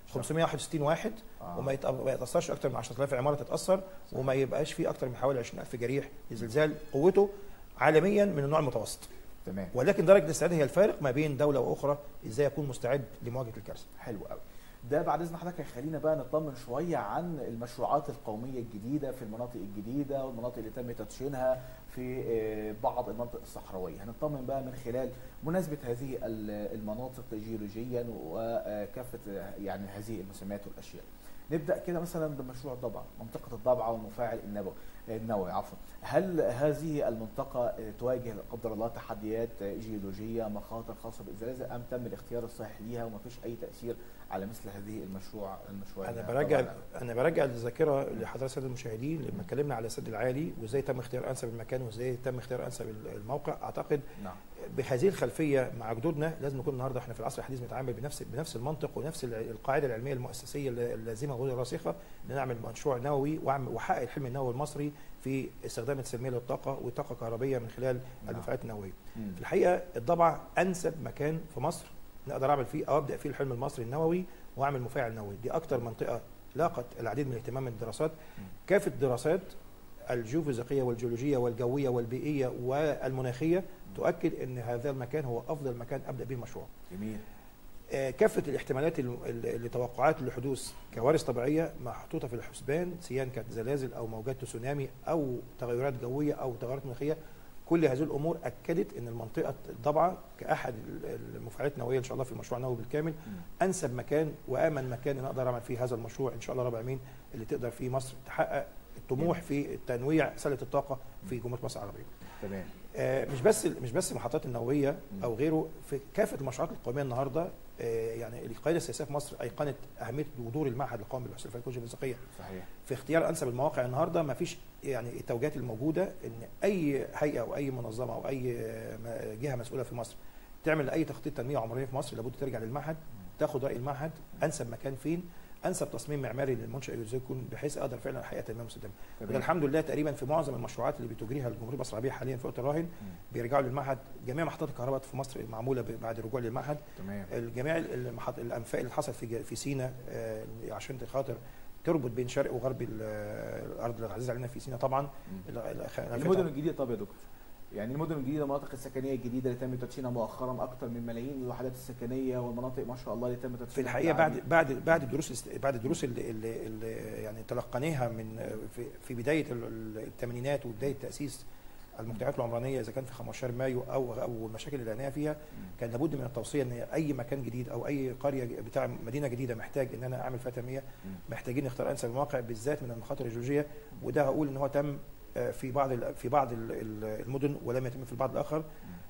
561 واحد آه. وما يتأ- ما يتاثرش اكتر من 10000 عماره تتاثر وما يبقاش في اكتر من حوالي 20000 جريح الزلزال قوته عالميا من النوع المتوسط تمام ولكن درجه الاستعداد هي الفارق ما بين دوله واخرى ازاي اكون مستعد لمواجهه الكارثه حلو قوي ده بعد اذن حضرتك هيخلينا بقى نطمن شويه عن المشروعات القوميه الجديده في المناطق الجديده والمناطق اللي تم تدشينها في آه، بعض المناطق الصحراويه هنطمن بقى من خلال مناسبه هذه ال- المناطق جيولوجيا وكافه آه، يعني هذه المسميات والاشياء نبدا كده مثلا بمشروع الضبعه منطقه الضبعه والمفاعل النووي النووي عفوا هل هذه المنطقه آه، تواجه لا قدر الله تحديات آه، جيولوجيه مخاطر خاصه بالزلازل ام تم الاختيار الصحيح ليها وما فيش اي تاثير على مثل هذه المشروع المشروع انا النووي؟ براجع طبعاً. انا براجع الذاكره لحضرتك الساده المشاهدين لما اتكلمنا على السد العالي وازاي تم اختيار انسب المكان وازاي تم اختيار انسب الموقع اعتقد نعم بهذه الخلفيه مع جدودنا لازم نكون النهارده احنا في العصر الحديث بنتعامل بنفس بنفس المنطق ونفس الع- القاعده العلميه المؤسسيه الل- اللازمه والراسخه ان نعمل مشروع نووي وأعمل- واحقق الحلم النووي المصري في استخدام التنميه للطاقه والطاقه الكهربائيه من خلال نعم. المفاعلات النوويه. مم. في الحقيقه الضبع انسب مكان في مصر نقدر اعمل فيه او ابدا فيه الحلم المصري النووي واعمل مفاعل نووي دي اكتر منطقه لاقت العديد من الاهتمام من الدراسات كافه الدراسات الجيوفيزيقيه والجيولوجيه والجويه والبيئيه والمناخيه تؤكد ان هذا المكان هو افضل مكان ابدا به المشروع جميل آه، كافه الاحتمالات ال- ال- لتوقعات لحدوث كوارث طبيعيه محطوطه في الحسبان سواء كانت زلازل او موجات تسونامي او تغيرات جويه او تغيرات مناخيه كل هذه الامور اكدت ان المنطقه الضبعه كاحد ال- المفاعلات النوويه ان شاء الله في المشروع النووي بالكامل انسب مكان وامن مكان ان اقدر اعمل فيه هذا المشروع ان شاء الله رب العالمين اللي تقدر فيه مصر تحقق الطموح في تنويع سله الطاقه في جمهوريه مصر العربيه. تمام آه، مش بس مش بس المحطات النوويه او غيره في كافه المشروعات القوميه النهارده آه، يعني القياده السياسيه في مصر ايقنت اهميه ودور المعهد القومي للبحوث الفلكيه والفيزيقيه صحيح في اختيار انسب المواقع النهارده ما فيش يعني التوجيهات الموجوده ان اي هيئه او اي منظمه او اي آه، م- جهه مسؤوله في مصر تعمل اي تخطيط تنميه عمرانيه في مصر لابد ترجع للمعهد تاخد راي المعهد انسب مكان فين انسب تصميم معماري للمنشا يكون بحيث اقدر فعلا احقق تنميه مستدامه وده تمام الحمد لله تقريبا في معظم المشروعات اللي بتجريها الجمهوريه مصر العربيه حاليا في وقت الراهن بيرجعوا للمعهد جميع محطات الكهرباء في مصر معموله ب- بعد الرجوع للمعهد تمام الجميع المحط... الانفاق اللي حصلت في ج- في سينا آه، عشان خاطر تربط بين شرق وغرب ال- الارض العزيزه علينا في سينا طبعا ال- ال- الأنفاق المدن الجديده طب يا دكتور يعني المدن الجديده المناطق السكنيه الجديده اللي تم تدشينها مؤخرا اكثر من ملايين الوحدات السكنيه والمناطق ما شاء الله اللي تم تدشينها في الحقيقه بعد بعد بعد الدروس الاست- بعد الدروس اللي, اللي, اللي يعني تلقيناها من في, في بدايه ال- ال- الثمانينات وبدايه تاسيس المجتمعات العمرانيه اذا كان في 15 مايو او او المشاكل اللي لقيناها فيها كان لابد من التوصيه ان اي مكان جديد او اي قريه بتاع مدينه جديده محتاج ان انا اعمل فيها تنميه محتاجين نختار انسب المواقع بالذات من المخاطر الجيولوجيه وده هقول ان هو تم آه، في بعض ال- في بعض ال- ال- المدن ولم يتم في البعض الاخر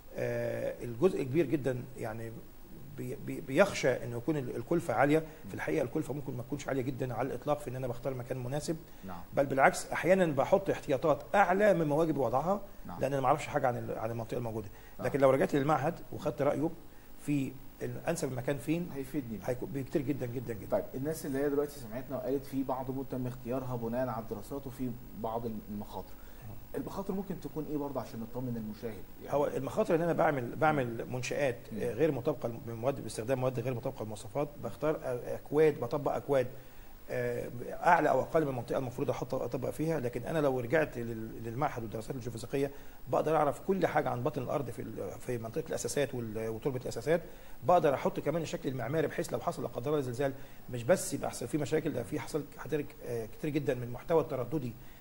آه، الجزء كبير جدا يعني بي- بي- بيخشى انه يكون ال- الكلفه عاليه في الحقيقه الكلفه ممكن ما تكونش عاليه جدا على الاطلاق في ان انا بختار مكان مناسب نعم بل بالعكس احيانا بحط احتياطات اعلى مما واجب وضعها نعم لان انا ما اعرفش حاجه عن ال- عن المنطقه الموجوده آه. لكن لو رجعت للمعهد وخدت رايه في ال- انسب المكان فين هيفيدني هيكون بكتير جدا جدا جدا طيب الناس اللي هي دلوقتي سمعتنا وقالت في بعض مدن تم اختيارها بناء على الدراسات وفي بعض المخاطر المخاطر ممكن تكون ايه برضه عشان نطمن المشاهد يعني هو المخاطر ان انا بعمل بعمل منشات مم. آه، غير مطابقه بمواد باستخدام مواد غير مطابقه للمواصفات بختار آه، اكواد بطبق اكواد آه، اعلى او اقل من المنطقه المفروض احط اطبق فيها لكن انا لو رجعت لل- للمعهد والدراسات الجيوفيزيقيه بقدر اعرف كل حاجه عن باطن الارض في ال- في منطقه الاساسات وال- وتربه الاساسات بقدر احط كمان الشكل المعماري بحيث لو حصل لا قدر الله زلزال مش بس يبقى حصل فيه مشاكل ده في حصل حضرتك آه، كتير جدا من المحتوى الترددي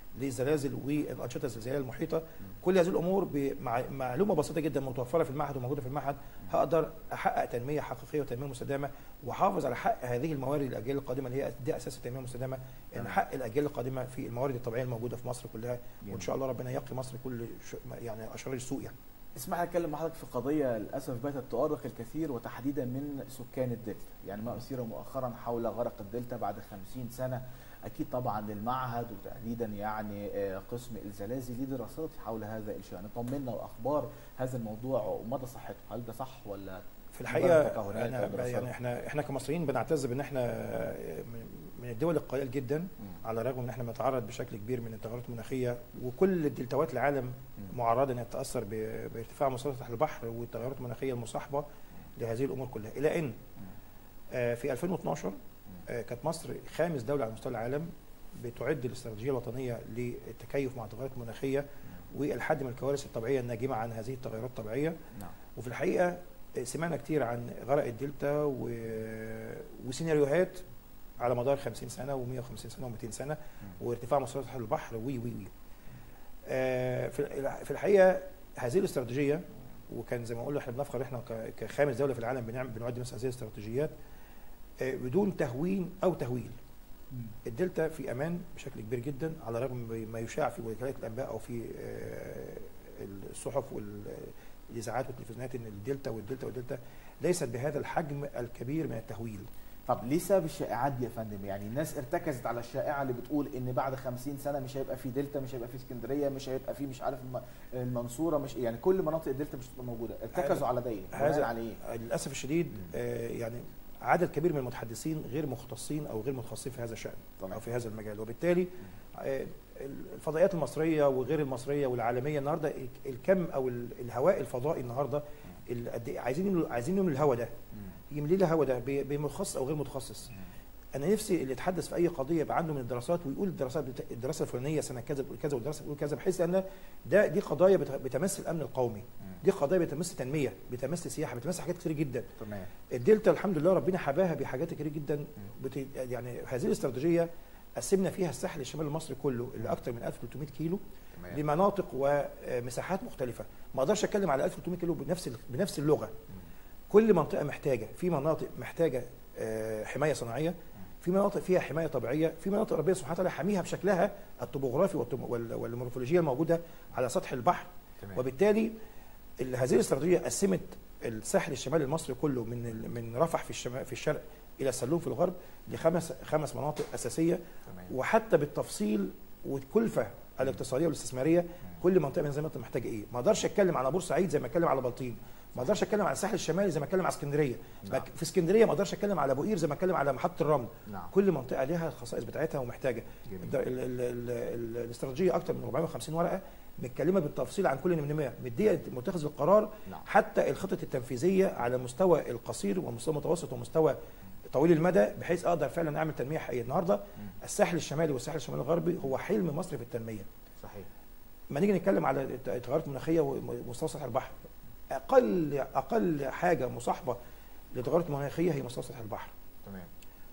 للزلازل والانشطه الزلزاليه المحيطه كل هذه الامور بمعلومه بسيطه جدا متوفره في المعهد وموجوده في المعهد هقدر احقق تنميه حقيقيه وتنميه مستدامه واحافظ على حق هذه الموارد الاجيال القادمه اللي هي دي اساس التنميه المستدامه ان تمام. حق الاجيال القادمه في الموارد الطبيعيه الموجوده في مصر كلها جميل. وان شاء الله ربنا يقي مصر كل ش- يعني اشرار السوء يعني اسمح لي اتكلم مع حضرتك في قضيه للاسف باتت تؤرق الكثير وتحديدا من سكان الدلتا، يعني ما اثير مؤخرا حول غرق الدلتا بعد 50 سنه اكيد طبعا للمعهد وتحديدا يعني آه، قسم الزلازل ليه دراسات حول هذا الشان، طمنا واخبار هذا الموضوع ومدى صحته، هل ده صح ولا في الحقيقه مجرد تكهنات أنا أو دراسات؟ يعني احنا احنا كمصريين بنعتز بان احنا من- من الدول القليل جدا مم. على الرغم ان احنا بنتعرض بشكل كبير من التغيرات المناخيه وكل الدلتاوات العالم مم. معرضه انها تتاثر ب- بارتفاع مستوى سطح البحر والتغيرات المناخيه المصاحبه لهذه الامور كلها الى ان آه، في 2012 آه، كانت مصر خامس دوله على مستوى العالم بتعد الاستراتيجيه الوطنيه للتكيف مع التغيرات المناخيه والحد من الكوارث الطبيعيه الناجمه عن هذه التغيرات الطبيعيه نعم وفي الحقيقه سمعنا كتير عن غرق الدلتا و... وسيناريوهات على مدار 50 سنه و150 سنه و200 سنه وارتفاع مستوى سطح البحر وي وي وي آه، في في الحقيقه هذه الاستراتيجيه وكان زي ما قلنا احنا بنفخر احنا ك- كخامس دوله في العالم بنعمل بنعد مثل هذه الاستراتيجيات آه، بدون تهوين او تهويل الدلتا في امان بشكل كبير جدا على الرغم من ما يشاع في وكالات الانباء او في آه، الصحف والاذاعات والتلفزيونات ان الدلتا والدلتا والدلتا ليست بهذا الحجم الكبير من التهويل طب ليه سبب الشائعات دي يا فندم؟ يعني الناس ارتكزت على الشائعه اللي بتقول ان بعد 50 سنه مش هيبقى في دلتا، مش هيبقى في اسكندريه، مش هيبقى في مش عارف الم- المنصوره، مش يعني كل مناطق الدلتا مش هتبقى موجوده، ارتكزوا على ده ايه؟ بناء هذا على ايه؟ للاسف الشديد آه، يعني عدد كبير من المتحدثين غير مختصين او غير متخصصين في هذا الشان تمام. او في هذا المجال وبالتالي آه، الفضائيات المصريه وغير المصريه والعالميه النهارده الكم او ال- الهواء الفضائي النهارده ال- قد إيه عايزين يملوا عايزين يملوا الهواء ده يملي لي الهواء ده ب- بمتخصص او غير متخصص انا نفسي اللي يتحدث في اي قضيه يبقى عنده من الدراسات ويقول الدراسات بتا... الدراسه الفلانيه سنه كذا بتقول كذا والدراسه بتقول كذا بحيث ان ده دي قضايا بت... بتمس الامن القومي دي قضايا بتمس تنميه بتمس سياحه بتمس حاجات كتير جدا تمام الدلتا الحمد لله ربنا حباها بحاجات كتير جدا بت... يعني هذه الاستراتيجيه قسمنا فيها الساحل الشمالي المصري كله اللي اكثر من 1300 كيلو تمام لمناطق ومساحات مختلفه ما اقدرش اتكلم على 1300 كيلو بنفس ال- بنفس اللغه كل منطقه محتاجه في مناطق محتاجه آه، حمايه صناعيه في مناطق فيها حمايه طبيعيه في مناطق ربنا سبحانه وتعالى حاميها بشكلها الطبوغرافي والطم- وال- والمورفولوجيه الموجوده على سطح البحر تمام وبالتالي ال- هذه الاستراتيجيه قسمت الساحل الشمالي المصري كله من ال- من رفح في الشمال في الشرق الى السلوم في الغرب لخمس خمس مناطق اساسيه تمام وحتى بالتفصيل والكلفه الاقتصاديه والاستثماريه كل منطقه من زي ما انت محتاجه ايه ما اقدرش اتكلم على بورسعيد زي ما اتكلم على بلطيم ما اقدرش اتكلم على الساحل الشمالي زي ما اتكلم على اسكندريه نعم. في اسكندريه ما اقدرش اتكلم على ابو قير زي ما اتكلم على محطه الرمل نعم كل منطقه ليها الخصائص بتاعتها ومحتاجه جميل. الد- ال- ال- ال- ال- الاستراتيجيه اكتر من 450 ورقه متكلمه بالتفصيل عن كل نمنميه مديه متخذ القرار نعم حتى الخطط التنفيذيه على المستوى القصير ومستوى المتوسط ومستوى طويل المدى بحيث اقدر فعلا اعمل تنميه حقيقيه النهارده الساحل الشمالي والساحل الشمالي الغربي هو حلم مصر في التنميه صحيح ما نيجي نتكلم على الت- التغيرات المناخيه ومستوى سطح البحر اقل اقل حاجه مصاحبه للتغيرات المناخيه هي مستوى سطح البحر تمام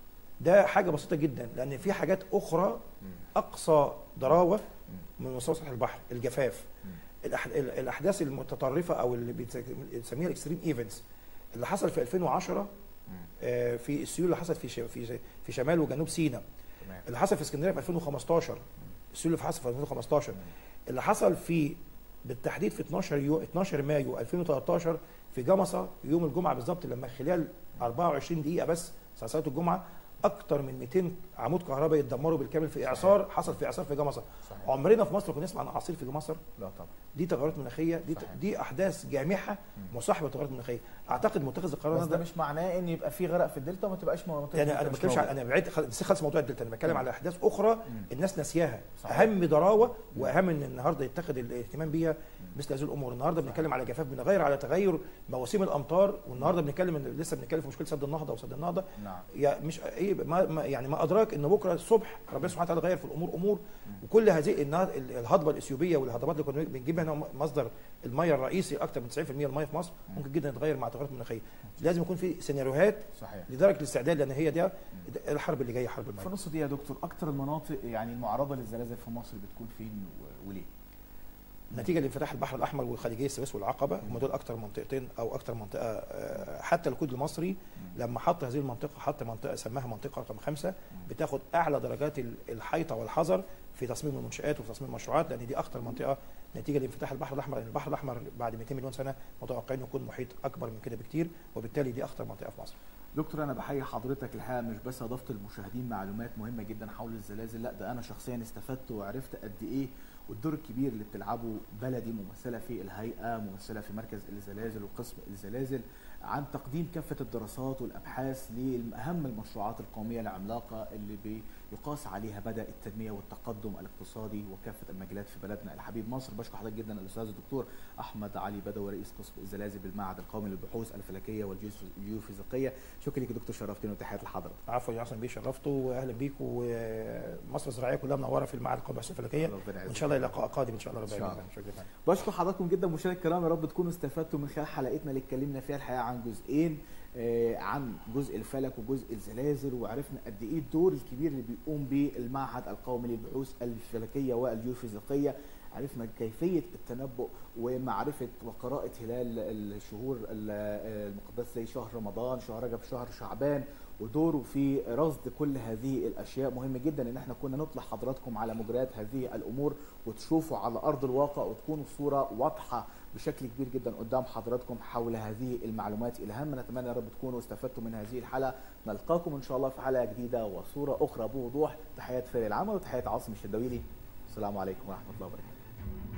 ده حاجه بسيطه جدا لان في حاجات اخرى مم. اقصى ضراوه من مستوى سطح البحر الجفاف مم. الأح- ال- الاحداث المتطرفه او اللي بيتس- بنسميها الاكستريم ايفنتس اللي حصل في 2010 مم. آه، في السيول اللي حصلت في ش- في في شمال وجنوب سيناء تمام اللي حصل في اسكندريه في 2015 السيول اللي حصل في 2015 اللي حصل في بالتحديد في 12 يو 12 مايو 2013 في جمصه يوم الجمعه بالظبط لما خلال 24 دقيقه بس ساعة صلاه الجمعه اكتر من 200 عمود كهرباء يتدمروا بالكامل في اعصار حصل في اعصار في جمصه صحيح عمرنا في مصر كنا نسمع عن اعاصير في مصر لا طبعا دي تغيرات مناخيه دي صحيح. دي احداث جامحه مصاحبه لتغيرات مناخيه اعتقد متخذ القرار بس ده ده مش معناه ان يبقى في غرق في الدلتا وما تبقاش مناطق يعني الدلتا انا ما مش بتكلمش موجودة. على انا بعيد خل- خلص موضوع الدلتا انا بتكلم على احداث اخرى مم. الناس ناسياها صحيح. اهم ضراوه واهم ان النهارده يتخذ الاهتمام بيها مثل هذه الامور النهارده بنتكلم على جفاف بنغير على تغير مواسم الامطار والنهارده بنتكلم إن لسه بنتكلم في مشكله سد النهضه وسد النهضه نعم يا مش هي ليه ما ما- يعني ما ادراك ان بكره الصبح ربنا سبحانه وتعالى غير في الامور امور وكل هذه النا- ال- الهضبه الاثيوبيه والهضبات اللي كنا بنجيبها هنا مصدر الميه الرئيسي اكثر من 90% الميه في مصر ممكن جدا يتغير مع التغيرات المناخيه لازم يكون في سيناريوهات صحيح لدرجه الاستعداد لان هي ده الحرب اللي جايه حرب في الميه النص دي يا دكتور اكتر المناطق يعني المعرضه للزلازل في مصر بتكون فين و- وليه؟ نتيجه لانفتاح البحر الاحمر وخليجي السويس والعقبه هم دول اكتر منطقتين او اكتر منطقه آه، حتى الكود المصري لما حط هذه المنطقه حط منطقه سماها منطقه رقم خمسه بتاخد اعلى درجات ال- الحيطه والحذر في تصميم المنشات وفي تصميم المشروعات لان دي اكتر منطقه نتيجه لانفتاح البحر الاحمر لان البحر الاحمر بعد 200 مليون سنه متوقعين يكون محيط اكبر من كده بكتير وبالتالي دي اخطر منطقه في مصر دكتور انا بحيي حضرتك الحقيقه مش بس اضفت للمشاهدين معلومات مهمه جدا حول الزلازل لا ده انا شخصيا استفدت وعرفت قد ايه والدور الكبير اللي بتلعبه بلدي ممثله في الهيئه ممثله في مركز الزلازل وقسم الزلازل عن تقديم كافه الدراسات والابحاث لاهم المشروعات القوميه العملاقه اللي بيقاس عليها بدا التنميه والتقدم الاقتصادي وكافه المجالات في بلدنا الحبيب مصر بشكر حضرتك جدا الاستاذ الدكتور احمد علي بدوي رئيس قسم الزلازل بالمعهد القومي للبحوث الفلكيه والجيوفيزيقيه شكرا لك يا دكتور شرفتني وتحياتي لحضرتك عفوا يا حسن بيه شرفتوا واهلا بيكم ومصر الزراعيه كلها منوره في المعهد القومي للبحوث الفلكيه ربنا يعزك. وان شاء الله لقاء قادم ان شاء الله رب إن شاء العالمين شكرا جدا بشكر حضراتكم جدا مشاهدينا الكرام يا رب تكونوا استفدتوا من خلال حلقتنا اللي اتكلمنا فيها الحقيقه عن جزئين آه، عن جزء الفلك وجزء الزلازل وعرفنا قد ايه الدور الكبير اللي بيقوم به المعهد القومي للبحوث الفلكيه والجيوفيزيقيه عرفنا كيفيه التنبؤ ومعرفه وقراءه هلال الشهور ال- المقدسه زي شهر رمضان شهر رجب شهر شعبان ودوره في رصد كل هذه الاشياء مهم جدا ان احنا كنا نطلع حضراتكم على مجريات هذه الامور وتشوفوا على ارض الواقع وتكون الصوره واضحه بشكل كبير جدا قدام حضراتكم حول هذه المعلومات الهامه نتمنى يا رب تكونوا استفدتوا من هذه الحلقه نلقاكم ان شاء الله في حلقه جديده وصوره اخرى بوضوح تحيات فريق العمل وتحيات عاصم الشدويلي السلام عليكم ورحمه الله وبركاته